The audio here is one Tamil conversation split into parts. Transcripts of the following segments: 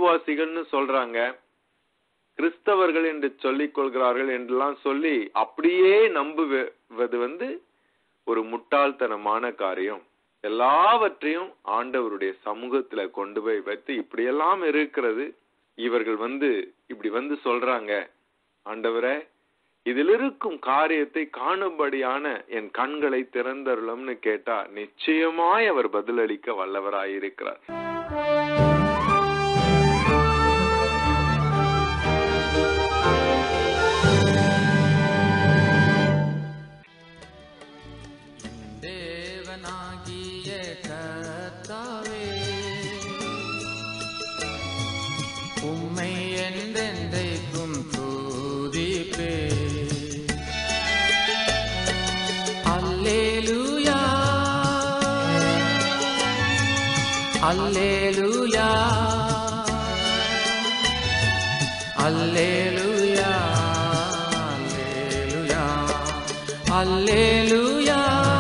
விசுவாசிகள்னு சொல்றாங்க கிறிஸ்தவர்கள் என்று சொல்லிக் கொள்கிறார்கள் என்றெல்லாம் சொல்லி அப்படியே நம்புவது வந்து ஒரு முட்டாள்தனமான காரியம் எல்லாவற்றையும் ஆண்டவருடைய சமூகத்துல கொண்டு போய் வைத்து இப்படியெல்லாம் இருக்கிறது இவர்கள் வந்து இப்படி வந்து சொல்றாங்க ஆண்டவரே இதில் இருக்கும் காரியத்தை காணும்படியான என் கண்களை திறந்தருளும்னு கேட்டா நிச்சயமாய் அவர் பதிலளிக்க வல்லவராயிருக்கிறார் தேவனாகிய கர்த்தாவே உம்மை என்றென்றைக்கும் துதிப்பே அல்லேலூயா அல்லேலூயா அல்லேலூயா அல்லேலூயா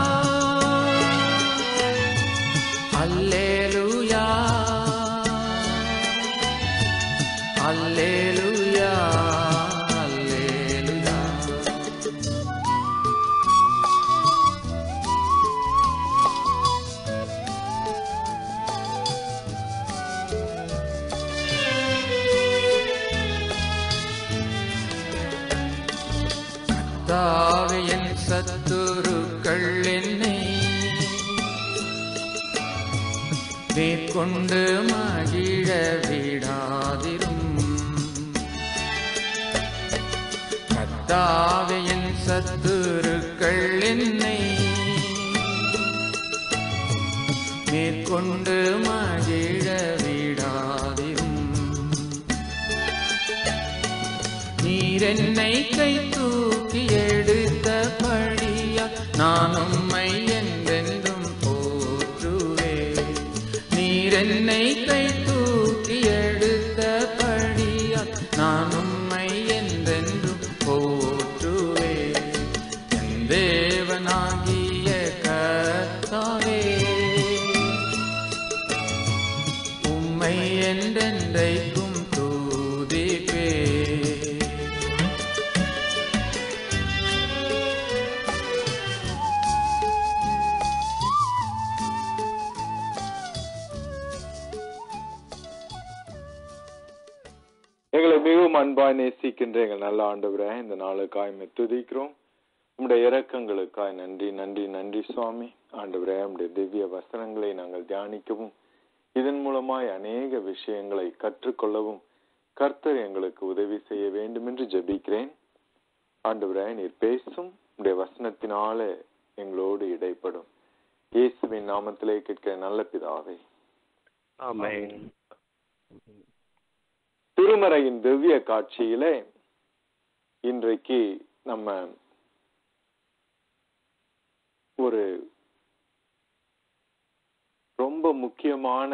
அல்லேலூயா அல்லேலூயா அல்லேலூயா அல்லேலூயா கர்த்தாவே என் சத்துருக்கள் என்னை மேற்கொண்டு மகிழ விடாதிரும் கர்த்தாவே என் சத்துருக்கள் என்னை மேற்கொண்டு மகிழ விடாதிரும் நீர் என்னை கை தூக்கி எடுத்த பழியா நான் உம்மை என்றென்றும் போற்றுவே நீர் என்னை கை தூக்கி எடுத்த பழியா நான் உம்மை என்றென்றும் போற்றுவே என் தேவனாகிய கர்த்தாவே உம்மை என்றென்றைக்கும் தூதிப்பே எங்களை மிகவும் அன்பாய் நேசிக்கின்ற எங்கள் நல்ல ஆண்டவரே இந்த நாளுக்காய் உம்மை துதிக்கிறோம் உம்முடைய இரக்கங்களுக்காய் நன்றி நன்றி நன்றி சுவாமி ஆண்டவரே உம்முடைய திவ்ய வசனங்களை நாங்கள் தியானிக்கவும் இதன் மூலமாய் அநேக விஷயங்களை கற்றுக்கொள்ளவும் கர்த்தர் எங்களுக்கு உதவி செய்ய வேண்டும் என்று ஜெபிக்கிறேன் ஆண்டவரே நீர் பேசும் உடைய வசனத்தினால எங்களோடு இடைப்படும் இயேசுவின் நாமத்திலே கேட்கிற நல்ல பிதாவே ஆமென் திருமறையின் திவ்ய காட்சியிலே இன்றைக்கு நம்ம ஒரு ரொம்ப முக்கியமான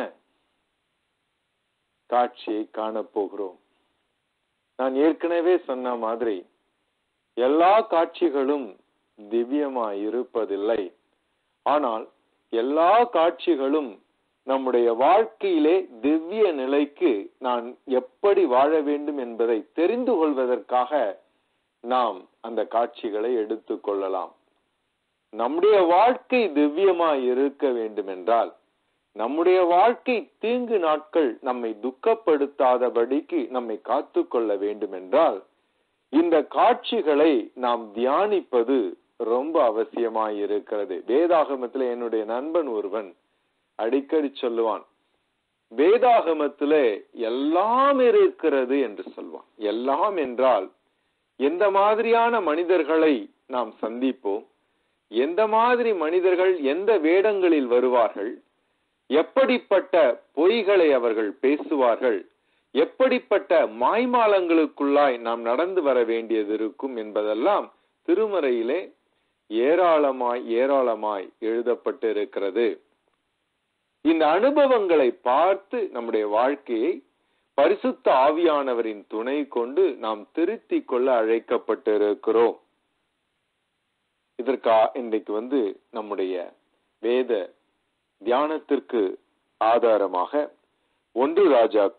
காட்சியை காணப்போகிறோம் நான் ஏற்கனவே சொன்ன மாதிரி எல்லா காட்சிகளும் திவ்யமாய் இருப்பதில்லை ஆனால் எல்லா காட்சிகளும் நம்முடைய வாழ்க்கையிலே திவ்ய நிலைக்கு நான் எப்படி வாழ வேண்டும் என்பதை தெரிந்து கொள்வதற்காக நாம் அந்த காட்சிகளை எடுத்துக் கொள்ளலாம் நம்முடைய வாழ்க்கை திவ்யமாய் இருக்க வேண்டும் என்றால் நம்முடைய வாழ்க்கை தீங்கு நாட்கள் நம்மை துக்கப்படுத்தாதபடிக்கு நம்மை காத்துக்கொள்ள வேண்டும் என்றால் இந்த காட்சிகளை நாம் தியானிப்பது ரொம்ப அவசியமாய் இருக்கிறது வேதாகமத்துல என்னுடைய நண்பன் ஒருவன் அடிக்கடி சொல்லுவான் வேதாகமத்திலே எல்லாம் இருக்கிறது என்று சொல்வான் எல்லாம் என்றால் எந்த மாதிரியான மனிதர்களை நாம் சந்திப்போம் எந்த மாதிரி மனிதர்கள் எந்த வேடங்களில் வருவார்கள் எப்படிப்பட்ட பொய்களை அவர்கள் பேசுவார்கள் எப்படிப்பட்ட மாய்மாலங்களுக்குள்ளாய் நாம் நடந்து வர வேண்டியது இருக்கும் என்பதெல்லாம் திருமறையிலே ஏராளமாய் ஏராளமாய் எழுதப்பட்டு இருக்கிறது இந்த அனுபவங்களை பார்த்து நம்முடைய வாழ்க்கையை பரிசுத்த ஆவியானவரின் துணை கொண்டு நாம் திருத்திக் கொள்ள அழைக்கப்பட்டிருக்கிறோம் இதற்கா இன்றைக்கு வந்து நம்முடைய வேத தியானத்திற்கு ஆதாரமாக ஒன்று ராஜாக்கள்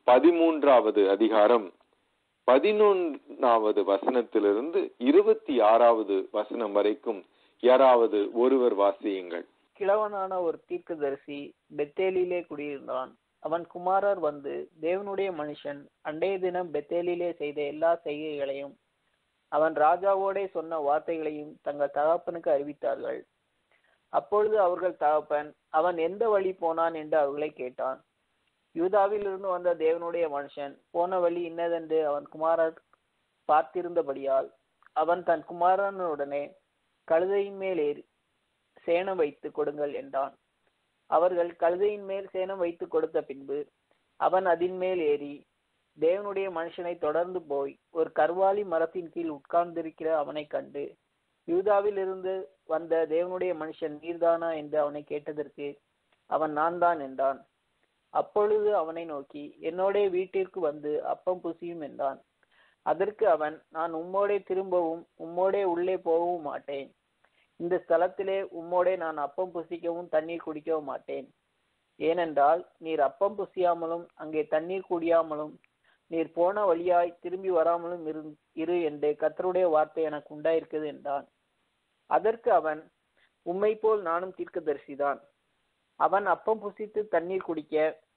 பதிமூன்றாவது அதிகாரம் பதினொன்றாவது வசனத்திலிருந்து இருபத்தி ஆறாவது வசனம் வரைக்கும் யாராவது ஒருவர் வாசியுங்கள் கிழவனான ஒரு தீர்க்கதரிசி பெத்தேலிலே குடியிருந்தான் அவன் குமாரர் வந்து தேவனுடைய மனுஷன் அண்டைய தினம் பெத்தேலிலே செய்த எல்லா செய்கைகளையும் அவன் ராஜாவோடே சொன்ன வார்த்தைகளையும் தங்கள் தகப்பனுக்கு அறிவித்தார்கள் அப்பொழுது அவர்கள் தகப்பன் அவன் எந்த வழி போனான் என்று அவர்களை கேட்டான் யூதாவில் இருந்து வந்த தேவனுடைய மனுஷன் போன வழி இன்னதென்று அவன் குமாரர் பார்த்திருந்தபடியால் அவன் தன் குமாரனுடனே கழுதையின் மேல் ஏறி சேணம் வைத்து கொடுங்கள் என்றான் அவர்கள் கழுதையின் மேல் சேணம் வைத்து கொடுத்த பின்பு அவன் அதின் மேல் ஏறி தேவனுடைய மனுஷனை தொடர்ந்து போய் ஒரு கர்வாலி மரத்தின் கீழ் உட்கார்ந்திருக்கிற அவனை கண்டு யூதாவில் இருந்து வந்த தேவனுடைய மனுஷன் நீர்தானா என்று அவனை கேட்டதற்கு அவன் நான் தான் என்றான் அப்பொழுது அவனை நோக்கி என்னோடே வீட்டிற்கு வந்து அப்பம் புசியும் என்றான் அதற்கு அவன் நான் உம்மோடே திரும்பவும் உம்மோடே உள்ளே போகவும் மாட்டேன் இந்த ஸ்தலத்திலே உம்மோடே நான் அப்பம் புசிக்கவும் தண்ணீர் குடிக்கவும் மாட்டேன் ஏனென்றால் நீர் அப்பம் புசியாமலும் அங்கே தண்ணீர் குடியாமலும் நீர் போன வழியாய் திரும்பி வராமலும் இரு இரு என்று கத்தருடைய வார்த்தை எனக்கு உண்டாயிருக்கிறது என்றான் அதற்கு அவன் உம்மை போல் நானும் தீர்க்கதரிசிதான் அவன் அப்பம் புசித்து தண்ணீர் குடிக்க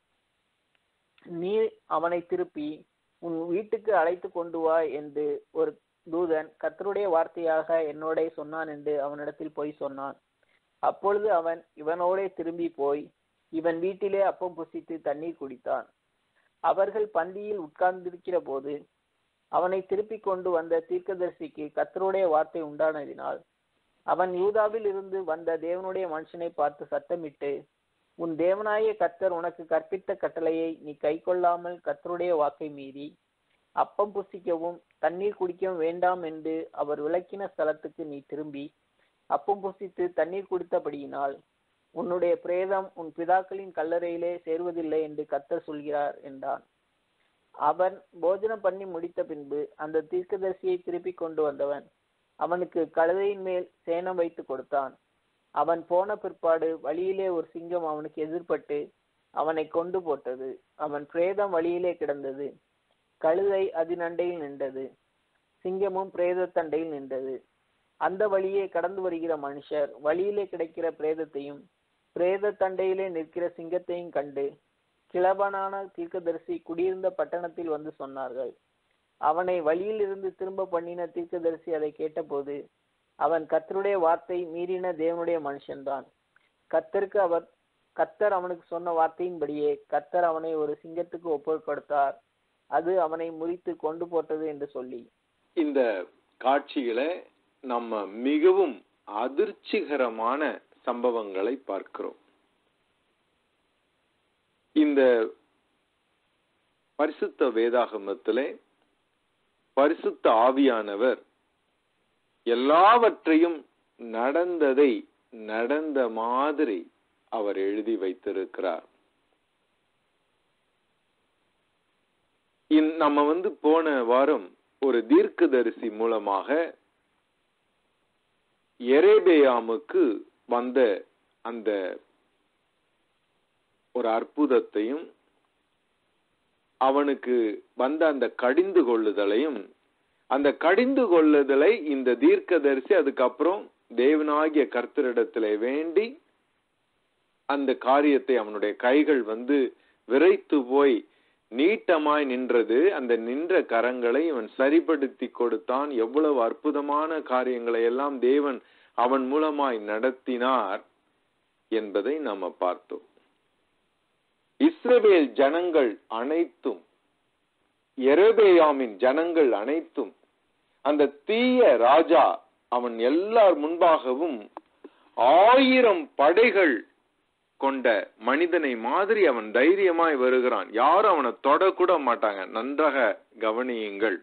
நீ அவனை திருப்பி உன் வீட்டுக்கு அழைத்து கொண்டு வா என்று ஒரு தூதன் கர்த்தருடைய வார்த்தையாக என்னோட சொன்னான் என்று அவனிடத்தில் போய் சொன்னான் அப்பொழுது அவன் இவனோடே திரும்பி போய் இவன் வீட்டிலே அப்பம் புசித்து தண்ணீர் குடித்தான் அவர்கள் பந்தியில் உட்கார்ந்திருக்கிற போது அவனை திருப்பிக் கொண்டு வந்த தீர்க்கதரிசிக்கு கர்த்தருடைய வார்த்தை உண்டானதினால் அவன் யூதாவில் இருந்து வந்த தேவனுடைய மனுஷனை பார்த்து சத்தமிட்டு உன் தேவனாய கர்த்தர் உனக்கு கற்பித்த கட்டளையை நீ கைக்கொள்ளாமல் கர்த்தருடைய வாக்கை மீறி அப்பம் புசிக்கவும் தண்ணீர் குடிக்கவும் வேண்டாம் என்று அவர் விளக்கின ஸ்தலத்துக்கு நீ திரும்பி அப்பம் புசித்து தண்ணீர் குடித்தபடியினால் உன்னுடைய பிரேதம் உன் பிதாக்களின் கல்லறையிலே சேருவதில்லை என்று கர்த்தர் சொல்கிறார் என்றான் அவன் போஜனம் பண்ணி முடித்த பின்பு அந்த தீர்க்கதரிசியை திருப்பிக் கொண்டு வந்தவன் அவனுக்கு கழுதையின் மேல் சேணம் வைத்து கொடுத்தான் அவன் போன பிற்பாடு வழியிலே ஒரு சிங்கம் அவனுக்கு எதிர்பட்டு அவனை கொண்டு போட்டது அவன் பிரேதம் வழியிலே கிடந்தது கழுதை அதன் அண்டையில் நின்றது சிங்கமும் பிரேத தண்டையில் நின்றது அந்த வழியே கடந்து வருகிற மனுஷர் வழியிலே கிடைக்கிற பிரேதத்தையும் பிரேத தண்டையிலே நிற்கிற சிங்கத்தையும் கண்டு கிழவனான தீர்க்கதரிசி குடியிருந்த பட்டணத்தில் வந்து சொன்னார்கள் அவனை வழியில் இருந்து திரும்ப பண்ணின தீர்க்கதரிசி அதை கேட்டபோது அவன் கத்தருடைய வார்த்தை மீறின தேவனுடைய மனுஷன்தான் கத்தருக்கு அவர் கத்தர் அவனுக்கு சொன்ன வார்த்தையின்படியே கத்தர் அவனை ஒரு சிங்கத்துக்கு ஒப்பு கொடுத்தார் அது அவனை முறித்து கொண்டு போட்டது என்று சொல்லி இந்த காட்சியில நம்ம மிகவும் அதிர்ச்சிகரமான சம்பவங்களை பார்க்கிறோம் இந்த பரிசுத்த வேதாகமத்திலே பரிசுத்த ஆவியானவர் எல்லாவற்றையும் நடந்ததை நடந்த மாதிரி அவர் எழுதி வைத்திருக்கிறார் இன்- நம்ம வந்து போன வாரம் ஒரு தீர்க்கதரிசி மூலமாக எரேபேயாமுக்கு வந்த அந்த ஒரு அற்புதத்தையும் அவனுக்கு வந்த அந்த கடிந்து கொள்ளுதலையும் அந்த கடிந்து கொள்ளுதலை இந்த தீர்க்கதரிசி அதுக்கப்புறம் தேவனாகிய கர்த்தரிடத்திலே வேண்டி அந்த காரியத்தை அவனுடைய கைகள் வந்து விரைத்து போய் நீட்டமாய் நின்றது அந்த நின்ற கரங்களை இவன் சரிப்படுத்தி கொடுத்தான் எவ்வளவு அற்புதமான காரியங்களை எல்லாம் தேவன் அவன் மூலமாய் நடத்தினார் என்பதை நாம பார்த்தோம் இஸ்ரவேல் ஜனங்கள் அனைத்தும் எரேபேயாமின் ஜனங்கள் அனைத்தும் அந்த தீய ராஜா அவன் எல்லார் முன்பாகவும் ஆயிரம் படைகள் கொண்ட மனிதனை மாதிரி அவன் தைரியமாய் வருகிறான் யாரும் அவனை தொடக்கூட மாட்டாங்க நன்றாக கவனியுங்கள்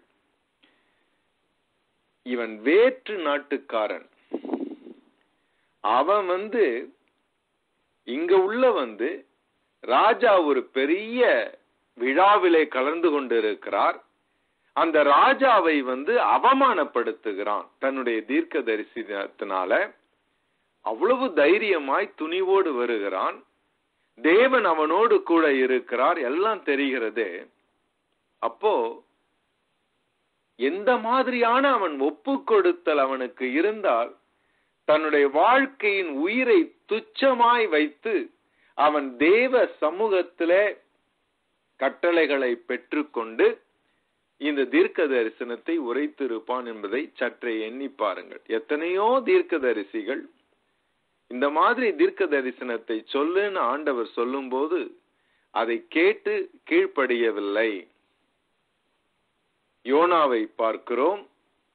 இவன் வேற்று நாட்டுக்காரன் அவன் வந்து இங்க உள்ள வந்து ராஜா ஒரு பெரிய விழாவிலே கலந்து கொண்டிருக்கிறார் அந்த ராஜாவை வந்து அவமானப்படுத்துகிறான் தன்னுடைய தீர்க்க தரிசனத்தினால அவ்வளவு தைரியமாய் துணிவோடு வருகிறான் தேவன் அவனோடு கூட இருக்கிறார் எல்லாம் தெரிகிறது அப்போ எந்த மாதிரியான அவன் ஒப்பு கொடுத்தல் அவனுக்கு இருந்தால் தன்னுடைய வாழ்க்கையின் உயிரை துச்சமாய் வைத்து அவன் தேவ சமூகத்திலே கட்டளைகளை பெற்றுக்கொண்டு இந்த தீர்க்க தரிசனத்தை உரைத்திருப்பான் என்பதை சற்றே எண்ணி பாருங்கள் எத்தனையோ தீர்க்க தரிசிகள் இந்த மாதிரி தீர்க்க தரிசனத்தை சொல்லுன்னு ஆண்டவர் சொல்லும்போது அதை கேட்டு கீழ்ப்படியவில்லை யோனாவை பார்க்கிறோம்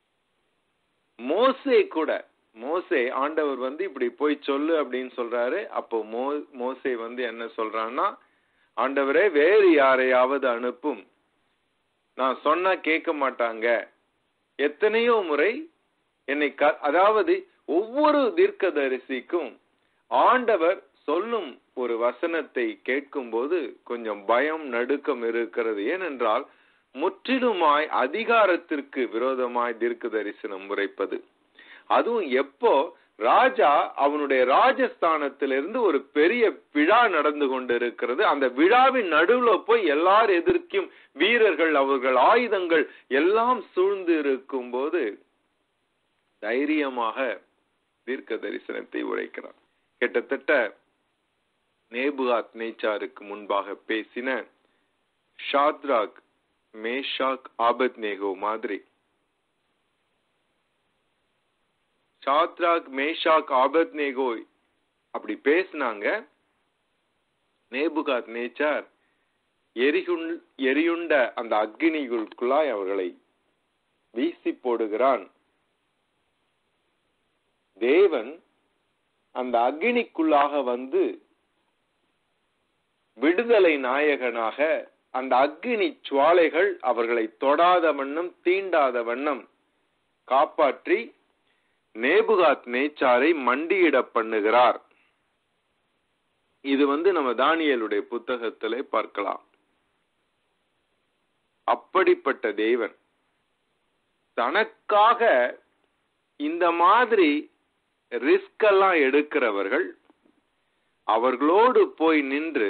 மோசே கூட மோசே ஆண்டவர் வந்து இப்படி போய் சொல்லு அப்படின்னு சொல்றாரு அப்போ மோ மோசே வந்து என்ன சொல்றான்னா ஆண்டவரே வேறு யாரையாவது அனுப்பும் நான் சொன்னா கேட்க மாட்டாங்க எத்தனையோ முறை என்னை க அதாவது ஒவ்வொரு தீர்க்கதரிசிக்கும் ஆண்டவர் சொல்லும் ஒரு வசனத்தை கேட்கும்போது கொஞ்சம் பயம் நடுக்கம் இருக்கிறது ஏனென்றால் முற்றிலுமாய் அதிகாரத்திற்கு விரோதமாய் தீர்க்க தரிசனம் உரைப்பது அதுவும் எப்போ ராஜா அவனுடைய ராஜஸ்தானத்திலிருந்து ஒரு பெரிய விழா நடந்து கொண்டிருக்கிறது அந்த விழாவின் நடுவுல போய் எல்லார் எதிர்க்கும் வீரர்கள் அவர்கள் ஆயுதங்கள் எல்லாம் சூழ்ந்து இருக்கும் போது தைரியமாக தீர்க்க தரிசனத்தை உரைக்கிறார் கிட்டத்தட்ட நேபுகாத் நேச்சாருக்கு முன்பாக பேசின ஷாத்ராக் மேஷாக் ஆபத் நேகோ மாதிரி ஷாத்ராக் மேஷாக் ஆபத் நேகோ அப்படி பேசினாங்க நேபுகாத் நேச்சார் எரிகுண் எரியுண்ட அந்த அக்னிகளுக்குள்ளாய் அவர்களை வீசி போடுகிறான் தேவன் அந்த அக்னிக்குள்ளாக வந்து விடுதலை நாயகனாக அந்த அக்னி சுவாலைகள் அவர்களை தொடாத வண்ணம் தீண்டாத வண்ணம் காப்பாற்றி நேபுகாத் நேச்சாரை மண்டியிட பண்ணுகிறார் இது வந்து நம்ம தானியலுடைய புத்தகத்திலே பார்க்கலாம் அப்படிப்பட்ட தேவன் தனக்காக இந்த மாதிரி ரிஸ்க் எல்லாம் எடுக்கிறவர்கள் அவர்களோடு போய் நின்று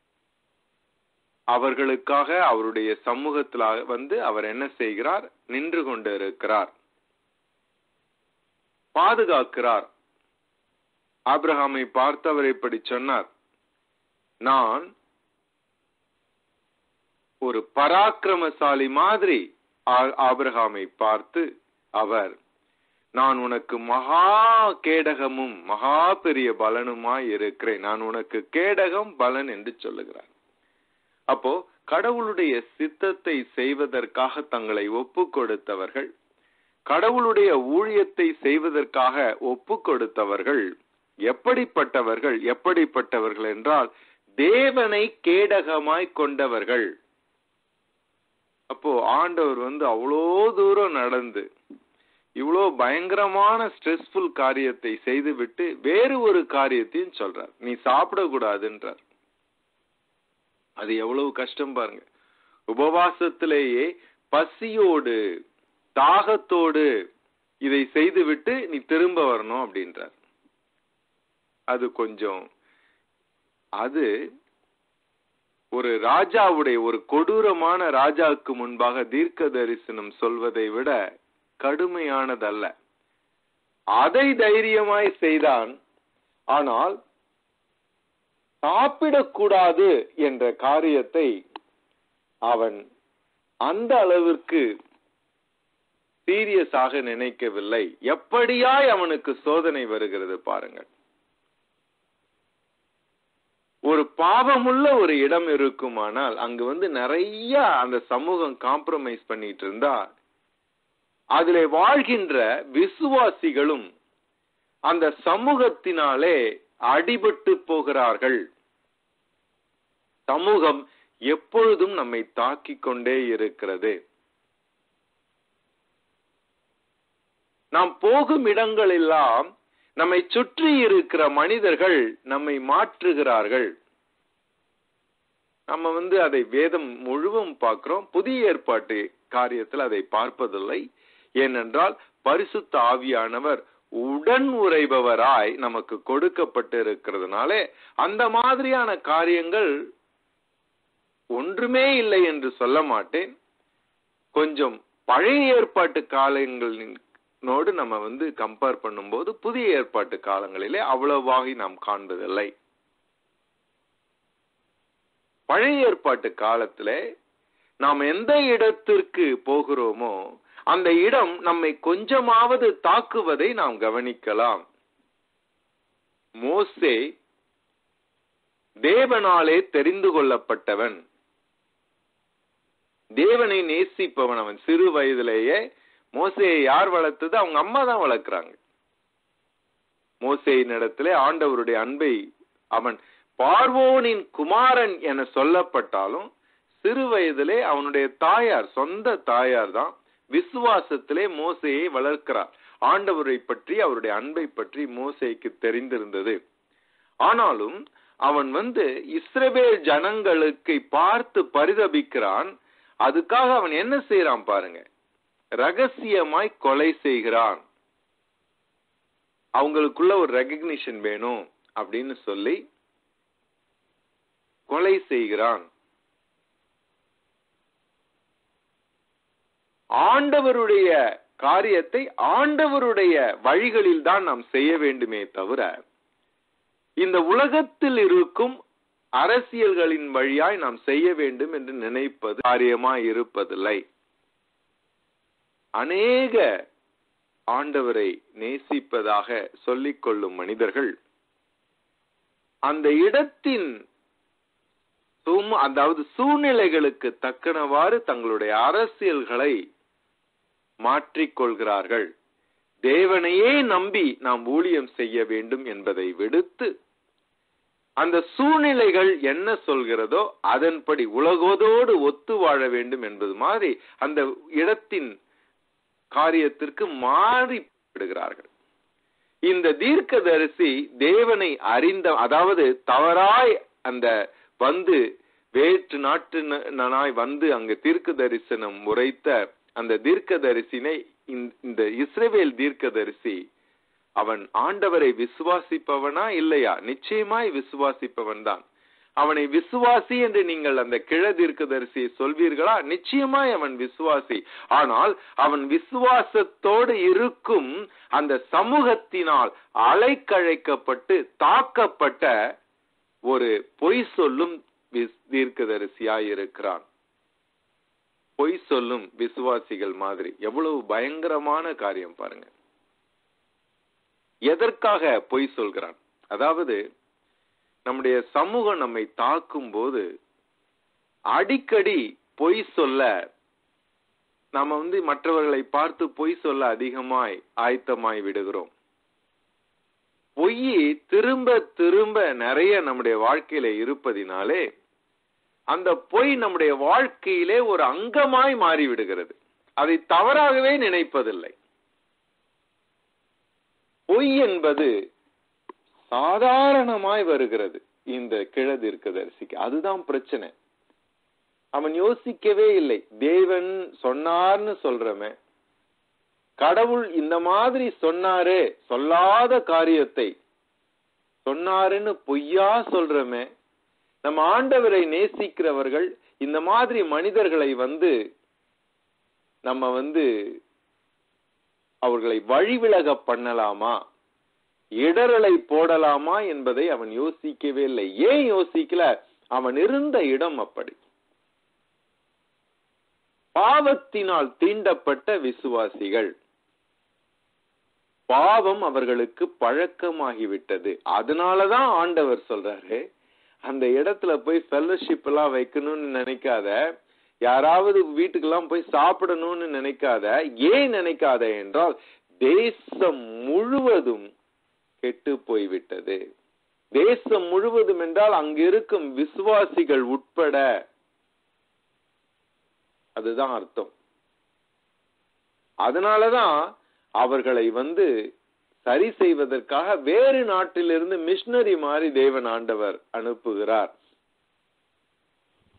அவர்களுக்காக அவருடைய சமூகத்துல வந்து அவர் என்ன செய்கிறார் நின்று கொண்டு இருக்கிறார் பாதுகாக்கிறார் ஆபிரகாமை பார்த்தவர் இப்படி சொன்னார் நான் ஒரு பராக்கிரமசாலி மாதிரி ஆ- ஆபிரகாமை பார்த்து அவர் நான் உனக்கு மகா கேடகமும் மகா பெரிய பலனுமாய் இருக்கிறேன் நான் உனக்கு கேடகம் பலன் என்று சொல்லுகிறார் அப்போ கடவுளுடைய சித்தத்தை செய்வதற்காக தங்களை ஒப்பு கொடுத்தவர்கள் கடவுளுடைய ஊழியத்தை செய்வதற்காக ஒப்பு கொடுத்தவர்கள் எப்படிப்பட்டவர்கள் எப்படிப்பட்டவர்கள் என்றால் தேவனை கேடகமாய் கொண்டவர்கள் அப்போ ஆண்டவர் வந்து அவ்வளோ தூரம் நடந்து இவ்வளோ பயங்கரமான ஸ்ட்ரெஸ்ஃபுல் காரியத்தை செய்துவிட்டு வேறு ஒரு காரியத்தையும் சொல்றார் நீ சாப்பிடக்கூடாதுன்றார் அது எவ்வளவு கஷ்டம் பாருங்க உபவாசத்திலேயே பசியோடு தாகத்தோடு இதை செய்துவிட்டு நீ திரும்ப வரணும் அப்படின்றார் அது கொஞ்சம் அது ஒரு ராஜாவுடைய ஒரு கொடூரமான ராஜாவுக்கு முன்பாக தீர்க்க தரிசனம் சொல்வதை விட கடுமையானதல்ல அதை தைரியமாய் செய்தான் ஆனால் சாப்பிடக்கூடாது என்ற காரியத்தை அவன் அந்த அளவிற்கு சீரியஸாக நினைக்கவில்லை எப்படியாய் அவனுக்கு சோதனை வருகிறது பாருங்கள் ஒரு பாவமுள்ள ஒரு இடம் இருக்குமானால் அங்கு வந்து நிறைய அந்த சமூகம் காம்ப்ரமைஸ் பண்ணிட்டு இருந்தா அதிலே வாழ்கின்ற விசுவாசிகளும் அந்த சமூகத்தினாலே அடிபட்டு போகிறார்கள் சமூகம் எப்பொழுதும் நம்மை தாக்கிக் கொண்டே இருக்கிறது நாம் போகும் இடங்கள் எல்லாம் நம்மை சுற்றி இருக்கிற மனிதர்கள் நம்மை மாற்றுகிறார்கள் நம்ம வந்து அதை வேதம் முழுவதும் பார்க்கிறோம் புதிய ஏற்பாட்டு காரியத்தில் அதை பார்ப்பதில்லை ஏனென்றால் பரிசுத்த ஆவியானவர் உடன் உரைபவராய் நமக்கு கொடுக்கப்பட்டு இருக்கிறதுனாலே அந்த மாதிரியான காரியங்கள் ஒன்றுமே இல்லை என்று சொல்ல மாட்டேன் கொஞ்சம் பழைய ஏற்பாட்டு காலங்களோடு நம்ம வந்து கம்பேர் பண்ணும்போது புதிய ஏற்பாட்டு காலங்களிலே அவ்வளவாக நாம் காண்பதில்லை பழைய ஏற்பாட்டு காலத்திலே நாம் எந்த இடத்திற்கு போகிறோமோ அந்த இடம் நம்மை கொஞ்சமாவது தாக்குவதை நாம் கவனிக்கலாம் மோசே தேவனாலே தெரிந்து கொள்ளப்பட்டவன் தேவனை நேசிப்பவன் அவன் சிறு வயதிலேயே மோசையை யார் வளர்த்தது அவங்க அம்மா தான் வளர்க்கிறாங்க மோசையின் இடத்திலே ஆண்டவருடைய அன்பை அவன் பார்வோனின் குமாரன் என சொல்லப்பட்டாலும் சிறு வயதிலே அவனுடைய தாயார் சொந்த தாயார் தான் விசுவாசத்திலே மோசையை வளர்க்கிறார் ஆண்டவரை பற்றி அவருடைய அன்பை பற்றி மோசைக்கு தெரிந்திருந்தது ஆனாலும் அவன் வந்து இஸ்ரவேல் ஜனங்களுக்கு பார்த்து பரிதபிக்கிறான் அதுக்காக அவன் என்ன செய்யறான் பாருங்க ரகசியமாய் கொலை செய்கிறான் அவங்களுக்குள்ள ஒரு ரெகக்னிஷன் வேணும் அப்படின்னு சொல்லி கொலை செய்கிறான் ஆண்டவருடைய காரியத்தை ஆண்டவருடைய வழிகளில் தான் நாம் செய்ய வேண்டுமே தவிர இந்த உலகத்தில் இருக்கும் அரசியல்களின் வழியாய் நாம் செய்ய வேண்டும் என்று நினைப்பது காரியமாய் இருப்பதில்லை அநேக ஆண்டவரை நேசிப்பதாக சொல்லிக் கொள்ளும் மனிதர்கள் அந்த இடத்தின் சும- அதாவது சூழ்நிலைகளுக்கு தக்கனவாறு தங்களுடைய அரசியல்களை மாற்றிக்கொள்கிறார்கள் தேவனையே நம்பி நாம் ஊழியம் செய்ய வேண்டும் என்பதை விடுத்து அந்த சூழ்நிலைகள் என்ன சொல்கிறதோ அதன்படி உலகோதோடு ஒத்து வாழ வேண்டும் என்பது மாதிரி அந்த இடத்தின் காரியத்திற்கு மாறி விடுகிறார்கள் இந்த தீர்க்கதரிசி தேவனை அறிந்த அதாவது தவறாய் அந்த வந்து வேற்று நாட்டு நாய் வந்து அங்கு தீர்க்க தரிசனம் உரைத்த அந்த தீர்க்கதரிசினை இந்த- இந்த இஸ்ரவேல் தீர்க்கதரிசி அவன் ஆண்டவரை விசுவாசிப்பவனா இல்லையா நிச்சயமாய் விசுவாசிப்பவன் தான் அவனை விசுவாசி என்று நீங்கள் அந்த கிழ தீர்க்கதரிசியை சொல்வீர்களா நிச்சயமாய் அவன் விசுவாசி ஆனால் அவன் விசுவாசத்தோடு இருக்கும் அந்த சமூகத்தினால் அலைக்கழைக்கப்பட்டு தாக்கப்பட்ட ஒரு பொய் சொல்லும் விஸ்- தீர்க்கதரிசியாய் இருக்கிறான் பொய் சொல்லும் விசுவாசிகள் மாதிரி எவ்வளவு பயங்கரமான காரியம் பாருங்க எதற்காக பொய் சொல்கிறான் அதாவது நம்முடைய சமூகம் நம்மை தாக்கும் போது அடிக்கடி பொய் சொல்ல நாம வந்து மற்றவர்களை பார்த்து பொய் சொல்ல அதிகமாய் ஆயத்தமாய் விடுகிறோம் பொய் திரும்ப திரும்ப நிறைய நம்முடைய வாழ்க்கையில இருப்பதினாலே அந்த பொய் நம்முடைய வாழ்க்கையிலே ஒரு அங்கமாய் மாறி விடுகிறது அதை தவறாகவே நினைப்பதில்லை பொய் என்பது சாதாரணமாய் வருகிறது இந்த கிழதிர்க்கதரிசிக்கு அதுதான் பிரச்சனை அவன் யோசிக்கவே இல்லை தேவன் சொன்னார்னு சொல்றமே கடவுள் இந்த மாதிரி சொன்னாரே சொல்லாத காரியத்தை சொன்னாருன்னு பொய்யா சொல்றமே நம்ம ஆண்டவரை நேசிக்கிறவர்கள் இந்த மாதிரி மனிதர்களை வந்து நம்ம வந்து அவர்களை வழிவிலக பண்ணலாமா இடரலை போடலாமா என்பதை அவன் யோசிக்கவே இல்லை ஏன் யோசிக்கல அவன் இருந்த இடம் அப்படி பாவத்தினால் தீண்டப்பட்ட விசுவாசிகள் பாவம் அவர்களுக்கு பழக்கமாகிவிட்டது அதனாலதான் ஆண்டவர் சொல்றாரு அந்த இடத்துல போய் ஃபெல்லோஷிப் எல்லாம் வைக்கணும்னு நினைக்காத யாராவது வீட்டுக்கெல்லாம் போய் சாப்பிடணும்னு நினைக்காத ஏன் நினைக்காத என்றால் தேசம் முழுவதும் கெட்டு போய்விட்டது தேசம் முழுவதும் என்றால் அங்க இருக்கும் விசுவாசிகள் உட்பட அதுதான் அர்த்தம் அதனாலதான் அவர்களை வந்து சரி செய்வதற்காக வேறு நாட்டிலிருந்து மிஷினரி மாதிரி தேவன் ஆண்டவர் அனுப்புகிறார்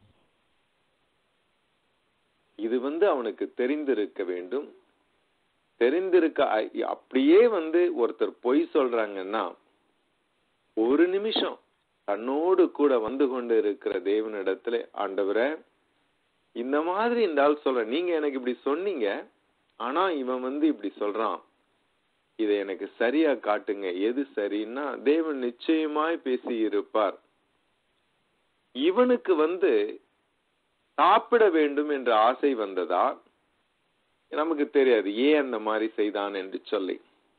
இது வந்து அவனுக்கு தெரிந்திருக்க வேண்டும் தெரிந்திருக்க அ- அப்படியே வந்து ஒருத்தர் பொய் சொல்றாங்கன்னா ஒரு நிமிஷம் தன்னோடு கூட வந்து கொண்டு இருக்கிற தேவனிடத்துல ஆண்டவரே இந்த மாதிரி இந்த ஆள் சொல்ற நீங்க எனக்கு இப்படி சொன்னீங்க ஆனா இவன் வந்து இப்படி சொல்றான் இதை எனக்கு சரியா காட்டுங்க எது சரின்னா தேவன் நிச்சயமாய் பேசி இருப்பார் இவனுக்கு வந்து சாப்பிட வேண்டும் என்ற ஆசை வந்ததா நமக்கு தெரியாது ஏன் அந்த மாதிரி செய்தான் என்று சொல்லி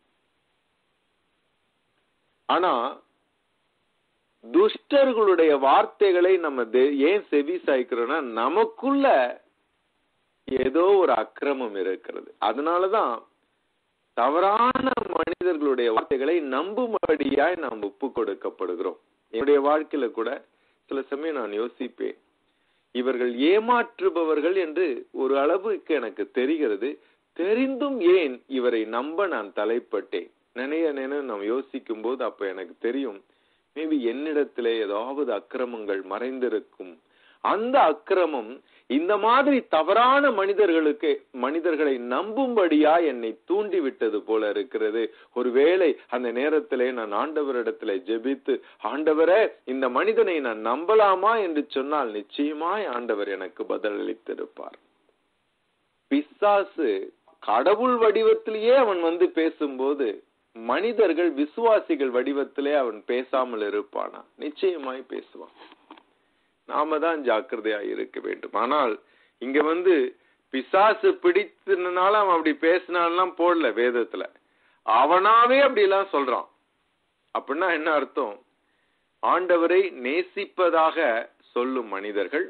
ஆனா துஷ்டர்களுடைய வார்த்தைகளை நம்ம தே- ஏன் செவி சாய்க்கிறோம்னா நமக்குள்ள ஏதோ ஒரு அக்கிரமம் இருக்கிறது அதனாலதான் தவறான மனிதர்களுடைய வார்த்தைகளை நம்பும்படியாய் நாம் ஒப்பு கொடுக்கப்படுகிறோம் என்னுடைய வாழ்க்கையில கூட சில சமயம் நான் யோசிப்பேன் இவர்கள் ஏமாற்றுபவர்கள் என்று ஒரு அளவுக்கு எனக்கு தெரிகிறது தெரிந்தும் ஏன் இவரை நம்ப நான் தலைப்பட்டேன் நினைய நினைவு நாம் யோசிக்கும் போது அப்ப எனக்கு தெரியும் மேபி என்னிடத்திலே ஏதாவது அக்கிரமங்கள் மறைந்திருக்கும் அந்த அக்கிரமம் இந்த மாதிரி தவறான மனிதர்களுக்கு மனிதர்களை நம்பும்படியா என்னை தூண்டி விட்டது போல இருக்கிறது ஒருவேளை அந்த நேரத்திலே நான் ஆண்டவரிடத்திலே ஜெபித்து ஆண்டவரே இந்த மனிதனை நான் நம்பலாமா என்று சொன்னால் நிச்சயமாய் ஆண்டவர் எனக்கு பதிலளித்திருப்பார் பிசாசு கடவுள் வடிவத்திலேயே அவன் வந்து பேசும்போது மனிதர்கள் விசுவாசிகள் வடிவத்திலே அவன் பேசாமல் இருப்பானா நிச்சயமாய் பேசுவான் நாம தான் ஜாக்கிரதையா இருக்க வேண்டும் ஆனால் இங்க வந்து பிசாசு பிடித்தனால அவன் அப்படி பேசினான்லாம் போடல வேதத்துல அவனாவே அப்படி எல்லாம் சொல்றான் அப்படின்னா என்ன அர்த்தம் ஆண்டவரை நேசிப்பதாக சொல்லும் மனிதர்கள்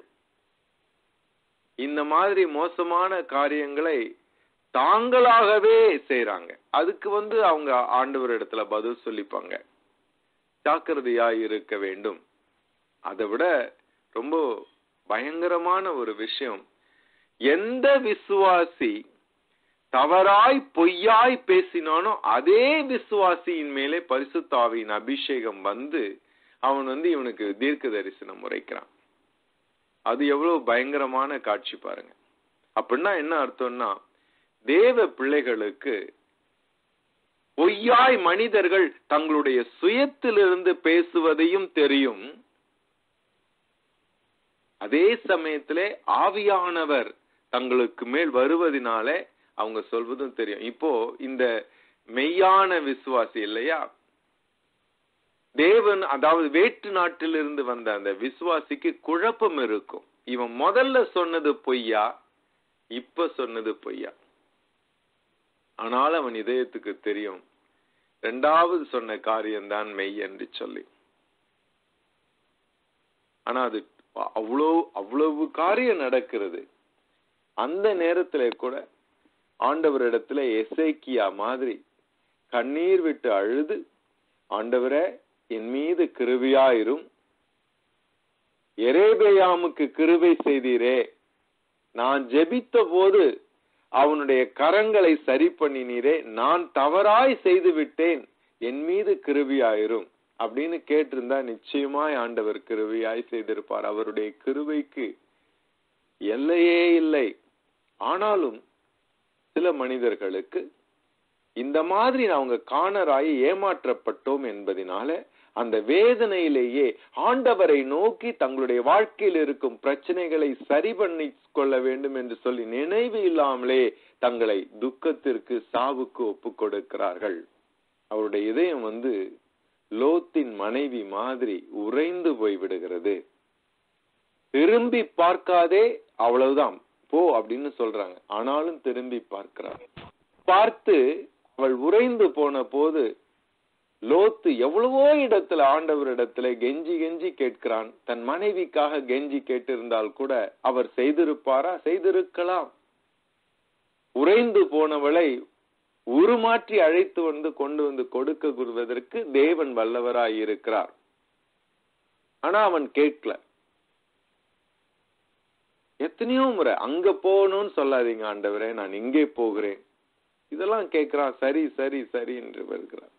இந்த மாதிரி மோசமான காரியங்களை தாங்களாகவே செய்றாங்க அதுக்கு வந்து அவங்க ஆண்டவர் இடத்துல பதில் சொல்லிப்பாங்க ஜாக்கிரதையா இருக்க வேண்டும் அதை விட ரொம்ப பயங்கரமான ஒரு விஷயம் எந்த விசுவாசி தவறாய் பொய்யாய் பேசினானோ அதே விசுவாசியின் மேலே பரிசுத்தாவின் அபிஷேகம் வந்து அவன் வந்து இவனுக்கு தீர்க்க தரிசனம் உரைக்கிறான் அது எவ்வளவு பயங்கரமான காட்சி பாருங்க அப்படின்னா என்ன அர்த்தம்னா தேவ பிள்ளைகளுக்கு பொய்யாய் மனிதர்கள் தங்களுடைய சுயத்திலிருந்து பேசுவதையும் தெரியும் அதே சமயத்திலே ஆவியானவர் தங்களுக்கு மேல் வருவதினாலே அவங்க சொல்வதும் தெரியும் இப்போ இந்த மெய்யான விசுவாசி இல்லையா தேவன் அதாவது வேற்று நாட்டிலிருந்து வந்த அந்த விசுவாசிக்கு குழப்பம் இருக்கும் இவன் முதல்ல சொன்னது பொய்யா இப்ப சொன்னது பொய்யா ஆனால் அவன் இதயத்துக்கு தெரியும் இரண்டாவது சொன்ன காரியம்தான் மெய் என்று சொல்லி ஆனா அது அவ்வளவு அவ்வளவு காரியம் நடக்கிறது அந்த நேரத்துல கூட ஆண்டவரிடத்துல எசேக்கியா மாதிரி கண்ணீர் விட்டு அழுது ஆண்டவரே என் மீது கிருபையாயிரும் எரேபேயாமுக்கு கிருபை செய்தீரே நான் ஜெபித்த போது அவனுடைய கரங்களை சரி பண்ணினீரே நான் தவறாய் செய்து விட்டேன் என் மீது கிருபியாயிரும் அப்படின்னு கேட்டிருந்தா நிச்சயமாய் ஆண்டவர் கிருபையாய் செய்திருப்பார் அவருடைய கிருபைக்கு எல்லையே இல்லை ஆனாலும் சில மனிதர்களுக்கு இந்த மாதிரி அவங்க காணராய் ஏமாற்றப்பட்டோம் என்பதினால அந்த வேதனையிலேயே ஆண்டவரை நோக்கி தங்களுடைய வாழ்க்கையில் இருக்கும் பிரச்சனைகளை சரி பண்ணி கொள்ள வேண்டும் என்று சொல்லி நினைவு இல்லாமலே தங்களை துக்கத்திற்கு சாவுக்கு ஒப்பு கொடுக்கிறார்கள் அவருடைய இதயம் வந்து லோத்தின் மனைவி மாதிரி உறைந்து போய் விடுகிறது திரும்பி பார்க்காதே அவ்வளவுதான் போ அப்படின்னு சொல்றாங்க ஆனாலும் திரும்பி பார்க்கிறார் பார்த்து அவள் உறைந்து போன போது லோத்து எவ்வளவோ இடத்துல ஆண்டவரிடத்துல கெஞ்சி கெஞ்சி கேட்கிறான் தன் மனைவிக்காக கெஞ்சி கேட்டிருந்தால் கூட அவர் செய்திருப்பாரா செய்திருக்கலாம் உறைந்து போனவளை உருமாற்றி அழைத்து வந்து கொண்டு வந்து கொடுக்க கூறுவதற்கு தேவன் வல்லவராய் இருக்கிறார் ஆனா அவன் கேட்கல எத்தனையோ முறை அங்க போகணும்னு சொல்லாதீங்க ஆண்டவரே நான் இங்கே போகிறேன் இதெல்லாம் கேட்கிறான் சரி சரி சரி என்று வருகிறார்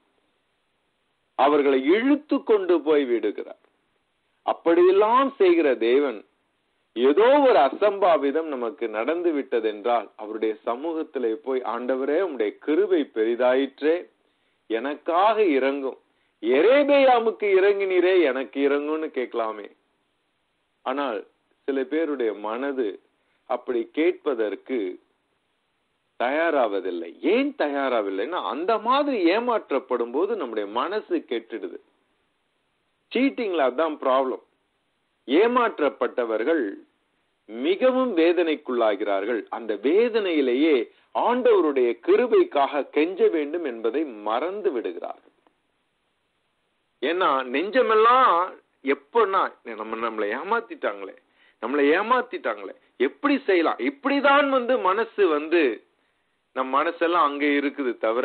அவர்களை இழுத்து கொண்டு போய் விடுகிறார் அப்படியெல்லாம் செய்கிற தேவன் ஏதோ ஒரு அசம்பாவிதம் நமக்கு நடந்து விட்டதென்றால் அவருடைய சமூகத்திலே போய் ஆண்டவரே உம்முடைய கிருபை பெரிதாயிற்றே எனக்காக இறங்கும் எரேபேயாமுக்கு இறங்கினீரே எனக்கு இறங்கும்னு கேட்கலாமே ஆனால் சில பேருடைய மனது அப்படி கேட்பதற்கு தயாராவதில்லை ஏன் தயாராவில்லைன்னா அந்த மாதிரி ஏமாற்றப்படும் போது நம்முடைய மனசு கெட்டுடுது சீட்டிங்ல அதான் ப்ராப்ளம் ஏமாற்றப்பட்டவர்கள் மிகவும் வேதனைக்குள்ளாகிறார்கள் அந்த வேதனையிலேயே ஆண்டவருடைய கிருபைக்காக கெஞ்ச வேண்டும் என்பதை மறந்து விடுகிறார்கள் ஏன்னா நெஞ்சமெல்லாம் எப்பன்னா நம்ம நம்மளை ஏமாத்திட்டாங்களே நம்மளை ஏமாத்திட்டாங்களே எப்படி செய்யலாம் இப்படிதான் வந்து மனசு வந்து நம் மனசெல்லாம் அங்க இருக்குது தவிர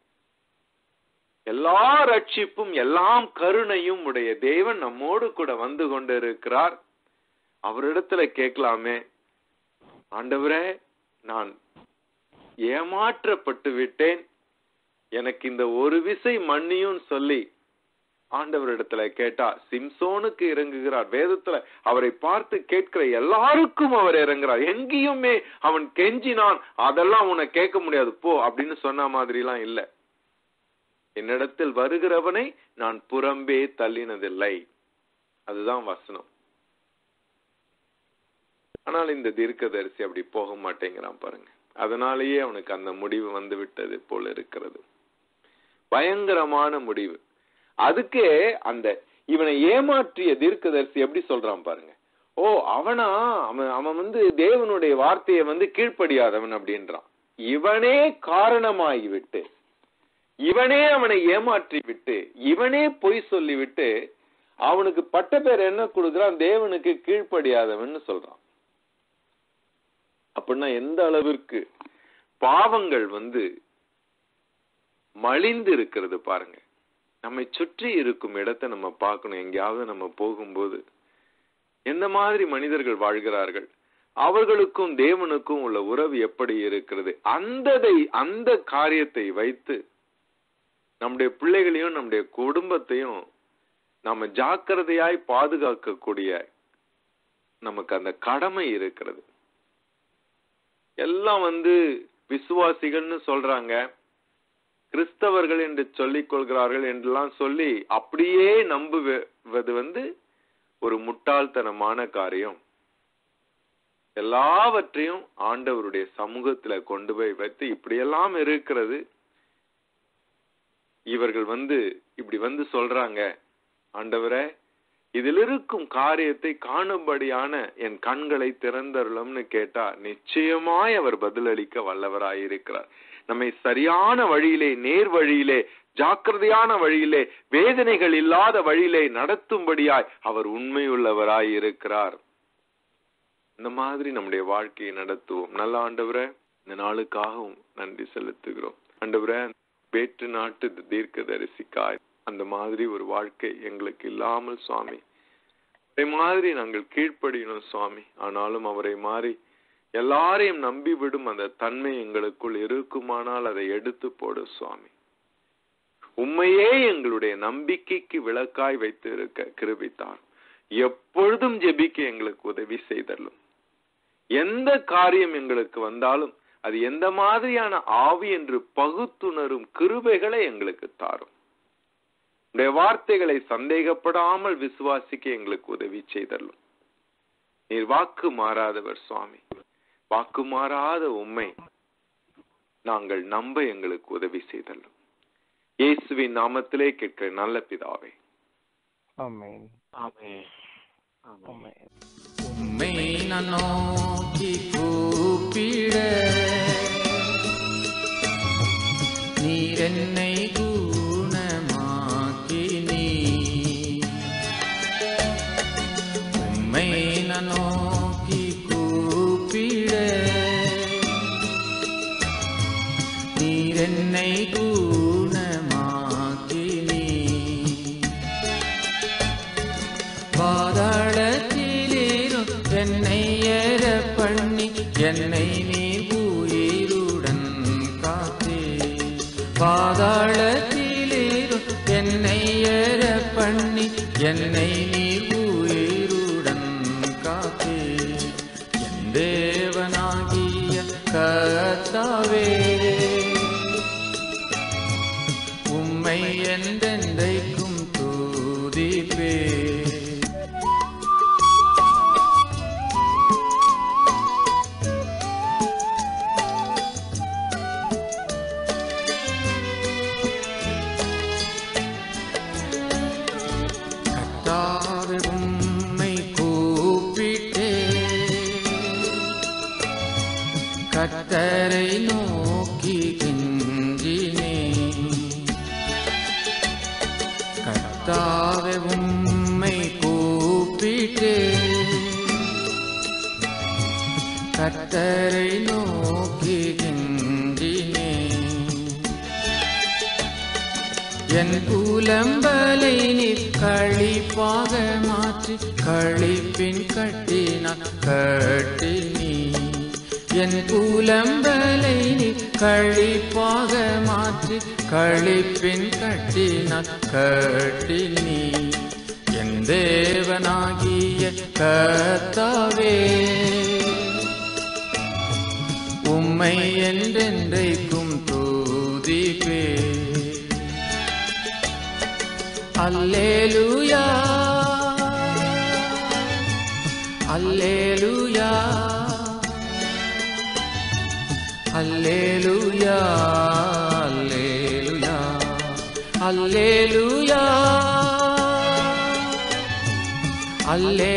எல்லா ரட்சிப்பும் எல்லாம் கருணையும் உடைய தேவன் நம்மோடு கூட வந்து கொண்டு இருக்கிறார் அவரிடத்துல கேட்கலாமே ஆண்டவரே நான் ஏமாற்றப்பட்டு விட்டேன் எனக்கு இந்த ஒரு விசை மன்னியும் சொல்லி ஆண்டவரிடத்துல கேட்டா சிம்சோனுக்கு இறங்குகிறார் வேதத்துல அவரை பார்த்து கேட்கிற எல்லாருக்கும் அவர் இறங்குறார் எங்கேயுமே அவன் கெஞ்சினான் அதெல்லாம் உன்னை கேட்க முடியாது போ அப்படின்னு சொன்ன மாதிரி எல்லாம் இல்ல என்னிடத்தில் வருகிறவனை நான் புறம்பே தள்ளினதில்லை அதுதான் வசனம் ஆனால் இந்த தீர்க்கதரிசி அப்படி போக மாட்டேங்கிறான் பாருங்க அதனாலேயே அவனுக்கு அந்த முடிவு வந்து விட்டது போல இருக்கிறது பயங்கரமான முடிவு அதுக்கு அந்த இவனை ஏமாற்றிய தீர்க்கதரிசி எப்படி சொல்றான் பாருங்க ஓ அவனா அவன் அவன் வந்து தேவனுடைய வார்த்தையை வந்து கீழ்ப்படியாதவன் அப்படின்றான் இவனே காரணமாகி விட்டு இவனே அவனை ஏமாற்றி விட்டு இவனே பொய் சொல்லி விட்டு அவனுக்கு பட்ட பேர் என்ன கொடுக்குறான் தேவனுக்கு கீழ்ப்படியாதவன் சொல்றான் அப்படின்னா எந்த அளவிற்கு பாவங்கள் வந்து மலிந்து இருக்கிறது பாருங்க நம்மை சுற்றி இருக்கும் இடத்தை நம்ம பார்க்கணும் எங்கேயாவது நம்ம போகும்போது எந்த மாதிரி மனிதர்கள் வாழ்கிறார்கள் அவர்களுக்கும் தேவனுக்கும் உள்ள உறவு எப்படி இருக்கிறது அந்ததை அந்த காரியத்தை வைத்து நம்முடைய பிள்ளைகளையும் நம்முடைய குடும்பத்தையும் நம்ம ஜாக்கிரதையாய் பாதுகாக்கக்கூடிய நமக்கு அந்த கடமை இருக்கிறது எல்லாம் வந்து விசுவாசிகள்னு சொல்றாங்க கிறிஸ்தவர்கள் என்று சொல்லிக் கொள்கிறார்கள் என்றெல்லாம் சொல்லி அப்படியே நம்புவது வந்து ஒரு முட்டாள்தனமான காரியம் எல்லாவற்றையும் ஆண்டவருடைய சமூகத்துல கொண்டு போய் வைத்து இப்படியெல்லாம் இருக்கிறது இவர்கள் வந்து இப்படி வந்து சொல்றாங்க ஆண்டவரே இதில் இருக்கும் காரியத்தை காணும்படியான என் கண்களை திறந்தருளும்னு கேட்டா நிச்சயமாய் அவர் பதிலளிக்க வல்லவராயிருக்கிறார் நம்மை சரியான வழியிலே நேர் வழியிலே ஜாக்கிரதையான வழியிலே வேதனைகள் இல்லாத வழியிலே நடத்தும்படியாய் அவர் உண்மையுள்ளவராய் இருக்கிறார் இந்த மாதிரி நம்முடைய வாழ்க்கையை நடத்துவோம் நல்ல ஆண்டவரே இந்த நாளுக்காகவும் நன்றி செலுத்துகிறோம் ஆண்டவரே வேற்று நாட்டு தீர்க்கதரிசிக்காய் அந்த மாதிரி ஒரு வாழ்க்கை எங்களுக்கு இல்லாமல் சுவாமி அவரை மாதிரி நாங்கள் கீழ்ப்படியணும் சுவாமி ஆனாலும் அவரை மாறி எல்லாரையும் நம்பி விடும் அந்த தன்மை எங்களுக்குள் இருக்குமானால் அதை எடுத்து போடு சுவாமி உண்மையே எங்களுடைய நம்பிக்கைக்கு விளக்காய் வைத்து இருக்க கிருபித்தார் எப்பொழுதும் ஜெபிக்க எங்களுக்கு உதவி செய்தல்லும் எந்த காரியம் எங்களுக்கு வந்தாலும் அது எந்த மாதிரியான ஆவி என்று பகுத்துணரும் கிருபைகளை எங்களுக்கு தாரும் உடைய வார்த்தைகளை சந்தேகப்படாமல் விசுவாசிக்க எங்களுக்கு உதவி செய்தல்லும் நீர் வாக்கு மாறாதவர் சுவாமி வாக்கு மாறாத உண்மை நாங்கள் நம்ப எங்களுக்கு உதவி செய்தல்லும் இயேசுவின் நாமத்திலே கேட்கிற நல்ல பிதாவே ஆமென் ஆமென் ஆமென் உம்மை நான் நோக்கி கூப்பிட நீர் என்னை குணமாக்கி நீ உம்மை நான் நோக்கி கூப்பிட நீர் என்னை குணமாக்கி நீ பாதாளத்திலேறும் என்னை ஏற பண்ணி என்னை நீ உயிருடன் காத்தே பாதாளத்திலேறும் என்னை ஏற பண்ணி என்னை நீ உயிருடன் காத்தே உம்மை என்றென்றைக்கும் தூதிப்பே கர்த்தாவே உம்மை கூப்பிட்டே கர்த்தரை நோக்கி கெஞ்சினே கர்த்தாவே உம்மை கூப்பிட்டே கர்த்தரை நோக்கி கெஞ்சினே என் புலம்பலை நீர் கழிப்பாக மாற்றி கழிப்பின் கட்டினான் கட்டி நீ என் புலம்பலை நீர் கழிப்பாக மாற்றி கழிப்பின் கட்டினான் கட்டி நீ என் தேவனாகிய கர்த்தாவே உம்மை என்றென்றைக்கும் தூதிப்பே அல்லேலூயா அல்லேலூயா அல்லேலூயா அல்லேலூயா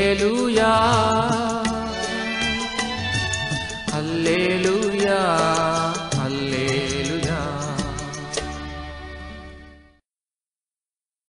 அல்லேலூயா அல்லேலூயா அல்லேலூயா